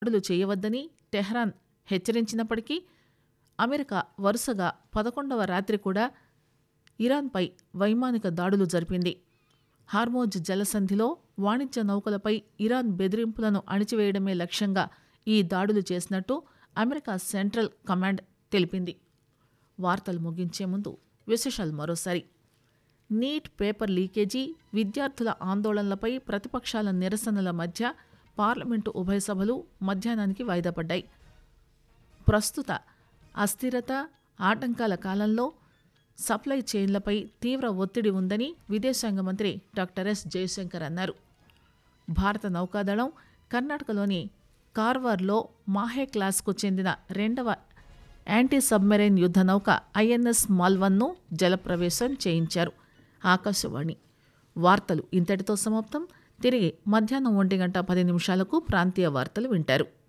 దాడులు చేయవద్దని Tehran హెచ్చరించినప్పటికీ America వరుసగా పదకొండవ రాత్రి కూడా ఇరాన్పై వైమానిక దాడులు జరిపింది హార్మోజ్ జలసంధిలో వాణిజ్య నౌకలపై ఇరాన్ బెదిరింపులను అణిచివేయడమే లక్ష్యంగా ఈ దాడులు చేసినట్టు అమెరికా సెంట్రల్ కమాండ్ తెలిపింది వార్తలు ముగించే ముందు విశేషాలు మరోసారి నీట్ పేపర్ లీకేజీ విద్యార్థుల ఆందోళనలపై ప్రతిపక్షాల నిరసనల మధ్య పార్లమెంటు ఉభయ సభలు మధ్యాహ్నానికి వాయిదా పడ్డాయి ప్రస్తుత అస్థిరత ఆటంకాల కాలంలో సప్లై చైన్లపై తీవ్ర ఒత్తిడి ఉందని విదేశాంగ మంత్రి డాక్టర్ ఎస్ జయశంకర్ అన్నారు భారత నౌకాదళం కర్ణాటకలోని కార్వార్లో మాహే క్లాస్కు చెందిన రెండవ యాంటీ సబ్మెరైన్ యుద్ధ నౌక ఐఎన్ఎస్ మాల్వన్ను జలప్రవేశం చేయించారు ఆకాశవాణి వార్తలు ఇంతటితో సమాప్తం తిరిగి మధ్యాహ్నం ఒంటి గంట పది నిమిషాలకు ప్రాంతీయ వార్తలు వింటారు